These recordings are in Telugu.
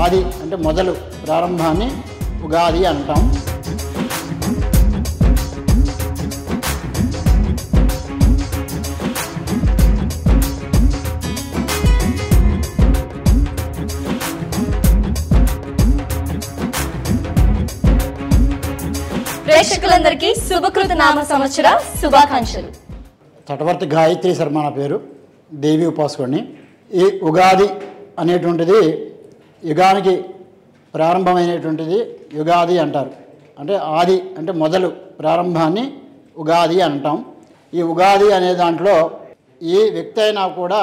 ఆది అంటే మొదలు ప్రారంభాన్ని ఉగాది అంటాం ప్రేక్షకులందరికీ శుభకృత నామ సంవత్సర శుభాకాంక్షలు తటవర్తి గాయత్రి శర్మ నా పేరు దేవి ఉపాసకుడిని ఈ ఉగాది అనేటువంటిది యుగానికి ప్రారంభమైనటువంటిది యుగాది అంటారు అంటే ఆది అంటే మొదలు ప్రారంభాన్ని ఉగాది అంటాం ఈ ఉగాది అనే దాంట్లో ఏ వ్యక్తి అయినా కూడా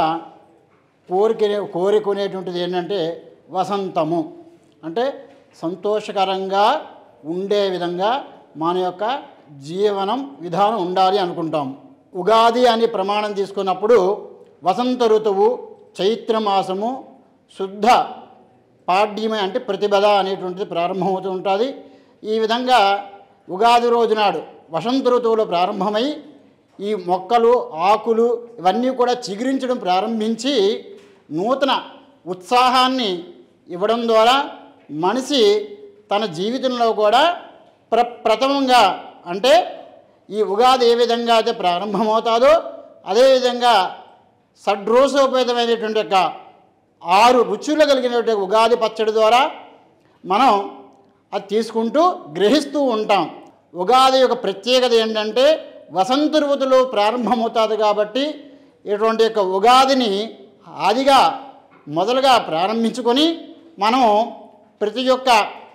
కోరిక కోరుకునేటువంటిది ఏంటంటే వసంతము అంటే సంతోషకరంగా ఉండే విధంగా మన యొక్క జీవనం విధానం ఉండాలి అనుకుంటాం ఉగాది అని ప్రమాణం తీసుకున్నప్పుడు వసంత ఋతువు చైత్రమాసము శుద్ధ పాడ్యమే అంటే ప్రతిపద అనేటువంటిది ప్రారంభమవుతూ ఉంటుంది ఈ విధంగా ఉగాది రోజు నాడు వసంత ఋతువులో ప్రారంభమై ఈ మొక్కలు ఆకులు ఇవన్నీ కూడా చిగురించడం ప్రారంభించి నూతన ఉత్సాహాన్ని ఇవ్వడం ద్వారా మనిషి తన జీవితంలో కూడా ప్ర ప్రథమంగా అంటే ఈ ఉగాది ఏ విధంగా అయితే ప్రారంభమవుతాదో అదేవిధంగా షడ్రోసోపేతమైనటువంటి యొక్క ఆరు రుచులు కలిగినటువంటి ఉగాది పచ్చడి ద్వారా మనం అది తీసుకుంటూ గ్రహిస్తూ ఉంటాం ఉగాది యొక్క ప్రత్యేకత ఏంటంటే వసంత ఋతువులో ప్రారంభమవుతుంది కాబట్టి ఇటువంటి యొక్క ఉగాదిని ఆదిగా మొదలుగా ప్రారంభించుకొని మనం ప్రతి ఒక్క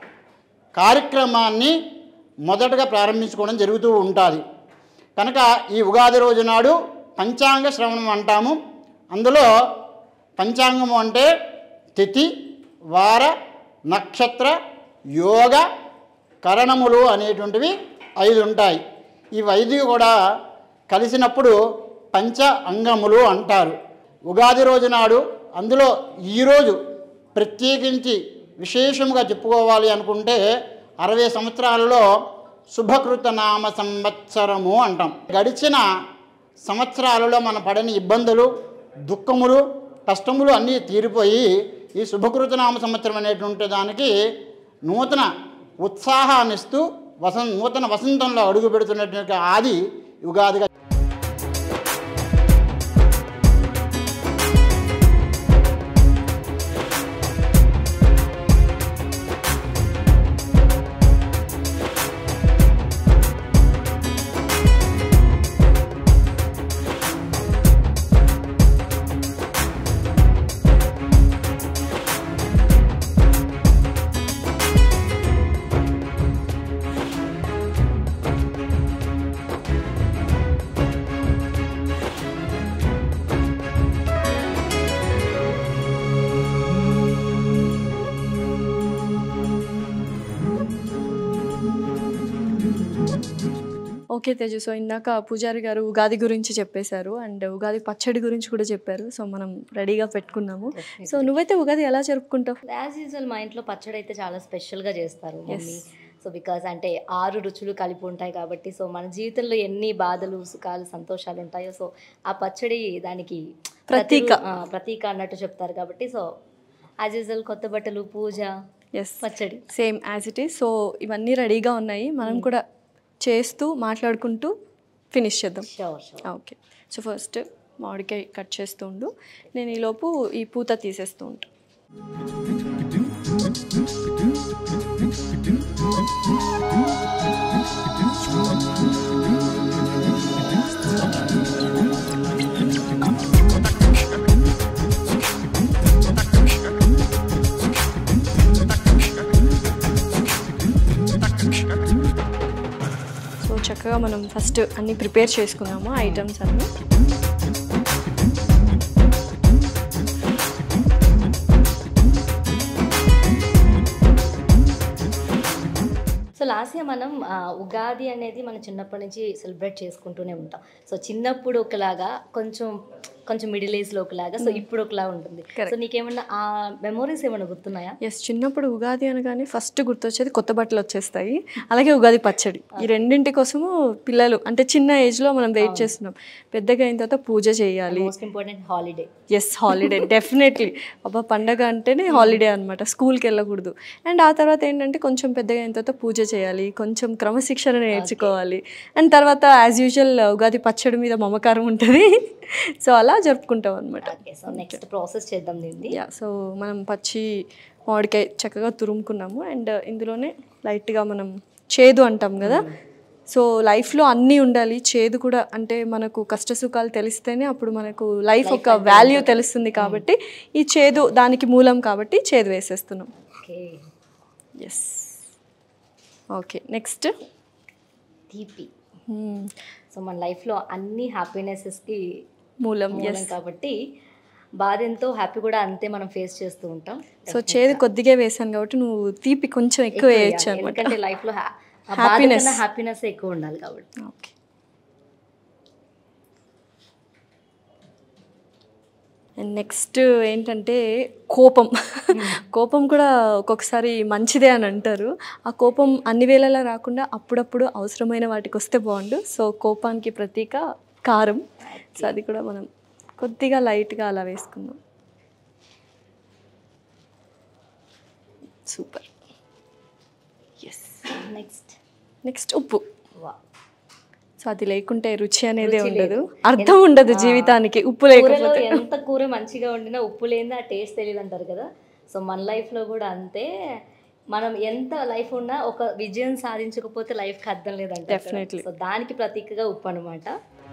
కార్యక్రమాన్ని మొదటగా ప్రారంభించుకోవడం జరుగుతూ ఉంటుంది కనుక ఈ ఉగాది రోజు నాడు పంచాంగ శ్రవణం అంటాము అందులో పంచాంగము అంటే తిథి వార నక్షత్ర యోగ కరణములు అనేటువంటివి ఐదు ఉంటాయి ఇవి ఐదు కూడా కలిసినప్పుడు పంచ అంగములు అంటారు ఉగాది రోజు నాడు అందులో ఈరోజు ప్రత్యేకించి విశేషంగా చెప్పుకోవాలి అనుకుంటే అరవై సంవత్సరాలలో శుభకృత నామ సంవత్సరము అంటాం గడిచిన సంవత్సరాలలో మన పడని ఇబ్బందులు దుఃఖములు కష్టములు అన్నీ తీరిపోయి ఈ శుభకృత నామ సంవత్సరం అనేటువంటి దానికి నూతన ఉత్సాహాన్ని ఇస్తూ వసంత నూతన వసంతంలో అడుగు పెడుతున్నటువంటి ఆది ఉగాదిగా ఓకే తేజు సో ఇందాక పూజారి గారు ఉగాది గురించి చెప్పేశారు అండ్ ఉగాది పచ్చడి గురించి కూడా చెప్పారు సో మనం రెడీగా పెట్టుకున్నాము సో నువ్వైతే ఉగాది ఎలా జరుపుకుంటావు యాజ్ యూజువల్ మా ఇంట్లో పచ్చడి అయితే చాలా స్పెషల్గా చేస్తారు మమ్మీ సో బికాస్ అంటే ఆరు రుచులు కలిపి ఉంటాయి కాబట్టి సో మన జీవితంలో ఎన్ని బాధలు సుఖాలు సంతోషాలు ఉంటాయో సో ఆ పచ్చడి దానికి ప్రతీక. ప్రతి- ఆ, ప్రతీక అన్నట్టు చెప్తారు కాబట్టి సో యాజ్ యూజువల్ కొత్త బట్టలు పూజ ఎస్ పచ్చడి same as it is so ఇవన్నీ రెడీగా ఉన్నాయి మనం కూడా చేస్తూ మాట్లాడుకుంటూ ఫినిష్ చేద్దాం sure sure okay so first మామిడికాయ కట్ చేస్తూ ఉండు నేను ఈలోపు ఈ పూత తీసేస్తూ ఉంటాను సో చక్కగా మనం ఫస్ట్ అన్ని ప్రిపేర్ చేసుకున్నాము ఐటమ్స్ అన్నీ సో లాస్ట్ ఇయర్ మనం ఆ, ఉగాది అనేది మనం చిన్నప్పటి నుంచి సెలబ్రేట్ చేసుకుంటూనే ఉంటాం సో చిన్నప్పుడు ఒకలాగా కొంచెం కొంచెం మిడిల్ ఏజ్ లో ఒకలాగా సో ఇప్పుడు ఒకలా ఉంటుంది సో నీకేమన్నా ఆ మెమోరీస్ ఏమైనా గుర్తున్నాయా ఎస్ చిన్నప్పుడు ఉగాది అనగానే ఫస్ట్ గుర్తొచ్చేది కొత్త బట్టలు వచ్చేస్తాయి అలాగే ఉగాది పచ్చడి ఈ రెండింటి కోసము పిల్లలు అంటే చిన్న ఏజ్లో మనం వెయిట్ చేస్తున్నాం పెద్దగా అయిన తర్వాత పూజ చేయాలి most important holiday yes holiday definitely అబ్బా పండగ అంటేనే హాలిడే అనమాట స్కూల్కి వెళ్ళకూడదు అండ్ ఆ తర్వాత ఏంటంటే కొంచెం పెద్దగా అయిన తర్వాత పూజ చేయాలి కొంచెం క్రమశిక్షణ నేర్చుకోవాలి అండ్ తర్వాత యాజ్ యూజువల్ ఉగాది పచ్చడి మీద మమకారం ఉంటుంది సో అలా జరుపుకుంటాం అనమాట ఓకే సో నెక్స్ట్ ప్రాసెస్ చేద్దాం దీన్ని యా సో మనం పచ్చి మామిడికాయ చక్కగా తురుముకున్నాము అండ్ ఇందులోనే లైట్గా మనం చేదు అంటాం కదా సో లైఫ్లో అన్నీ ఉండాలి చేదు కూడా అంటే మనకు కష్ట సుఖాలు తెలిస్తేనే అప్పుడు మనకు లైఫ్ ఒక వాల్యూ తెలుస్తుంది కాబట్టి ఈ చేదు దానికి మూలం కాబట్టి చేదు వేసేస్తున్నాం ఓకే ఎస్ ఓకే నెక్స్ట్ తీపి సో మన లైఫ్లో అన్ని హ్యాపీనెసెస్కి మూలం మూలం కాబట్టి బాధ ఎంతో హ్యాపీ కూడా అంతే మనం ఫేస్ చేస్తూ ఉంటాం సో చేదు కొద్దిగా వేసాను కాబట్టి నువ్వు తీపి కొంచెం ఎక్కువ వేయచ్చు అనమాట ఎందుకంటే లైఫ్లో హ్యాపీనెస్ హ్యాపీనెస్ ఎక్కువ ఉండాలి కాబట్టి ఓకే అండ్ నెక్స్ట్ ఏంటంటే కోపం కోపం కూడా ఒక్కొక్కసారి మంచిదే అని అంటారు ఆ కోపం అన్ని వేళలా రాకుండా అప్పుడప్పుడు అవసరమైన వాటికి వస్తే బాగుండు సో కోపానికి ప్రతీక కారం సో అది కూడా మనం కొద్దిగా లైట్గా అలా వేసుకుందాం సూపర్ ఎస్ నెక్స్ట్ నెక్స్ట్ ఉప్పు వా సో అది లేకుంటే రుచి అనేది ఉండదు అర్థం ఉండదు జీవితానికి ఉప్పు లేకపోతే కూరలో ఎంత కూర మంచిగా వండినా ఉప్పు లేని ఆ టేస్ట్ తెలియదు అంటారు కదా సో మన లైఫ్లో కూడా అంతే మనం ఎంత లైఫ్ ఉన్నా ఒక విజయం సాధించకపోతే లైఫ్కి అర్థం లేదంటారు కదా. Definitely. సో దానికి ప్రతీకగా ఉప్పు అనమాట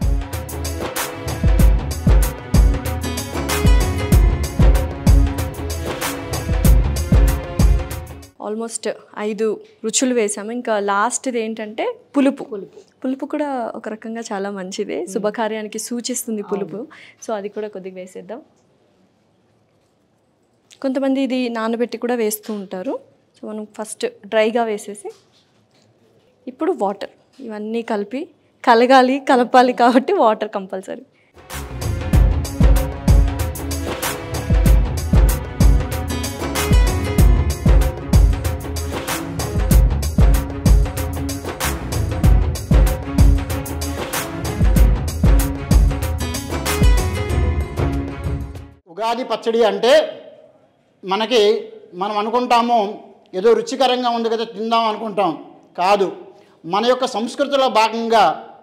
ఆల్మోస్ట్ ఐదు రుచులు వేసాము ఇంకా లాస్ట్ది ఏంటంటే పులుపు పులుపు పులుపు కూడా ఒక రకంగా చాలా మంచిదే శుభకార్యానికి సూచిస్తుంది పులుపు సో అది కూడా కొద్దిగా వేసేద్దాం కొంతమంది ఇది నానబెట్టి కూడా వేస్తూ ఉంటారు సో మనం ఫస్ట్ డ్రైగా వేసేసి ఇప్పుడు వాటర్ ఇవన్నీ కలిపి కలగాలి కలపాలి కాబట్టి వాటర్ కంపల్సరీ ఉగాది పచ్చడి అంటే మనకి మనం అనుకుంటాము ఏదో రుచికరంగా ఉంది కదా తిందాం అనుకుంటాం కాదు మన యొక్క సంస్కృతిలో భాగంగా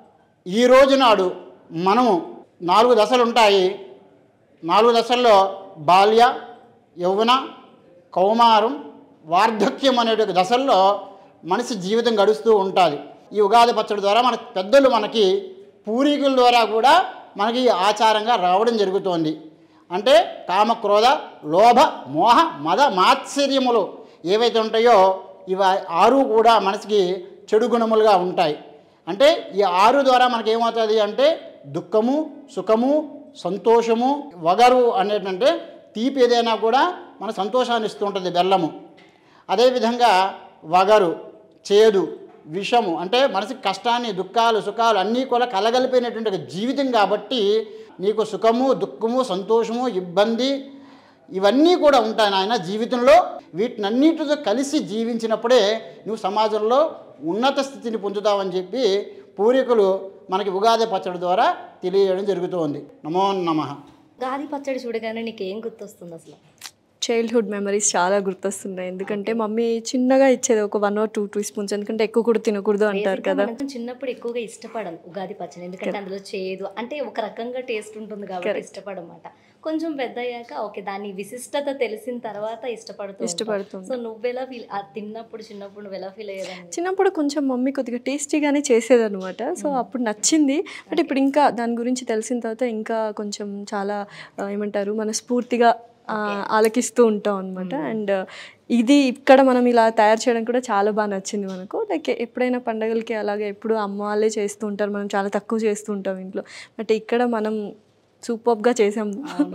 ఈ రోజు నాడు మనము నాలుగు దశలు ఉంటాయి నాలుగు దశల్లో బాల్య యౌవన కౌమారం వార్ధక్యం అనే ఒక దశల్లో మనిషి జీవితం గడుస్తూ ఉంటుంది ఈ ఉగాది పచ్చడి ద్వారా మన పెద్దలు మనకి పూర్వీకుల ద్వారా కూడా మనకి ఈ ఆచారంగా రావడం జరుగుతోంది అంటే కామ క్రోధ లోభ మోహ మద మాత్సర్యములు ఏవైతే ఉంటాయో ఇవి ఆరు కూడా మనసుకి చెడు గుణములుగా ఉంటాయి అంటే ఈ ఆరు ద్వారా మనకి ఏమవుతుంది అంటే దుఃఖము సుఖము సంతోషము వగరు అనేటంటే తీపి ఏదైనా కూడా మన సంతోషాన్ని ఇస్తూ ఉంటుంది బెల్లము అదేవిధంగా వగరు చేదు విషము అంటే మనసుకి కష్టాన్ని దుఃఖాలు సుఖాలు అన్నీ కూడా కలగలిపినటువంటి ఒక జీవితం కాబట్టి నీకు సుఖము దుఃఖము సంతోషము ఇబ్బంది ఇవన్నీ కూడా ఉంటాయి నాయన జీవితంలో వీటినన్నిటితో కలిసి జీవించినప్పుడే నువ్వు సమాజంలో ఉన్నత స్థితిని పొందుతావని చెప్పి పూర్వీకులు మనకి ఉగాది పచ్చడి ద్వారా తెలియజేయడం జరుగుతోంది నమో నమః గాది పచ్చడి చూడగానే నీకు ఏం గుర్తొస్తుంది అసలు చైల్డ్హుడ్ మెమరీస్ చాలా గుర్తొస్తున్నాయి ఎందుకంటే మమ్మీ చిన్నగా ఇచ్చేది ఒక one or two two spoons ఎందుకంటే ఎక్కువ కూడా తినకూడదు అంటారు Basic గా కదా మనం చిన్నప్పుడు ఎక్కువగా ఇష్టపడం ఉగాది పచ్చడి ఎందుకంటే అందులో చేదు అంటే ఒక రకంగా టేస్ట్ ఉంటుంది కాబట్టి ఇష్టపడమాట కొంచెం పెద్ద అయ్యాక ఓకే దాని విశిష్టత తెలిసిన తర్వాత ఇష్టపడుతూ ఇష్టపడుతుంది. సో నువ్వెలా ఫీల్ తిన్నప్పుడు చిన్నప్పుడు నువ్వు ఎలా ఫీల్ అయ్యేదాన్ని చిన్నప్పుడు కొంచెం మమ్మీ కొద్దిగా టేస్టీగానే చేసేదన్నమాట సో అప్పుడు నచ్చింది బట్ ఇప్పుడు ఇంకా దాని గురించి తెలిసిన తర్వాత ఇంకా కొంచెం చాలా ఆ, ఏమంటారు మనస్ఫూర్తిగా ఆ, ఆలకిస్తూ ఉంటాం అనమాట అండ్ ఇది ఇక్కడ మనం ఇలా తయారు చేయడం కూడా చాలా బాగా నచ్చింది మనకు లైక్ ఎప్పుడైనా పండగలకి అలాగే ఎప్పుడు అమ్మ వాళ్ళే చేస్తూ ఉంటారు మనం చాలా తక్కువ చేస్తూ ఉంటాం ఇంట్లో బట్ ఇక్కడ మనం సూపర్గా చేసాం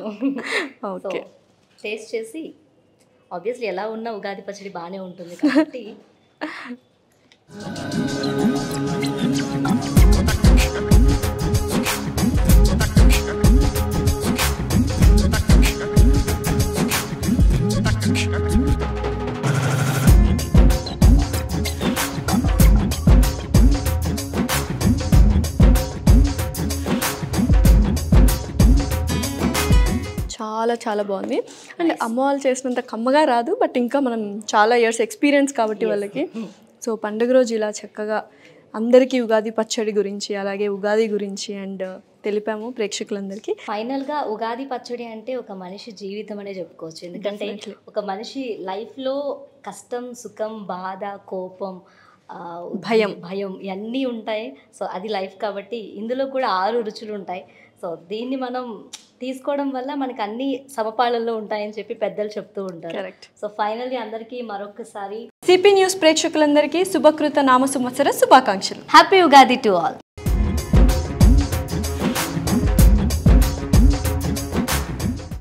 సో ఓకే టేస్ట్ చేసి ఆబ్వియస్లీ ఎలా ఉన్నా ఉగాది పచ్చడి బాగానే ఉంటుంది కాబట్టి చాలా చాలా బాగుంది అండ్ అమ్మ వాళ్ళు చేసినంత కమ్మగా రాదు బట్ ఇంకా మనం చాలా ఇయర్స్ ఎక్స్పీరియన్స్ కాబట్టి వాళ్ళకి సో పండుగ రోజు ఇలా చక్కగా అందరికీ ఉగాది పచ్చడి గురించి అలాగే ఉగాది గురించి అండ్ తెలిపాము ప్రేక్షకులందరికీ ఫైనల్గా ఉగాది పచ్చడి అంటే ఒక మనిషి జీవితం అనే చెప్పుకోవచ్చు ఎందుకంటే ఒక మనిషి లైఫ్లో కష్టం సుఖం బాధ కోపం ఆ, భయం. భయం ఇవన్నీ ఉంటాయి సో అది లైఫ్ కాబట్టి ఇందులో కూడా ఆరు రుచులు ఉంటాయి సో దీన్ని మనం తీసుకోవడం వల్ల మనకి అన్ని సమపాళల్లో ఉంటాయని చెప్పి పెద్దలు చెప్తూ ఉంటారు కరెక్ట్ సో ఫైనల్లీ అందరికీ మరొకసారి సిపి న్యూస్ ప్రేక్షకులందరికీ శుభకృత నామ సంవత్సర శుభాకాంక్షలు హ్యాపీ ఉగాది టు ఆల్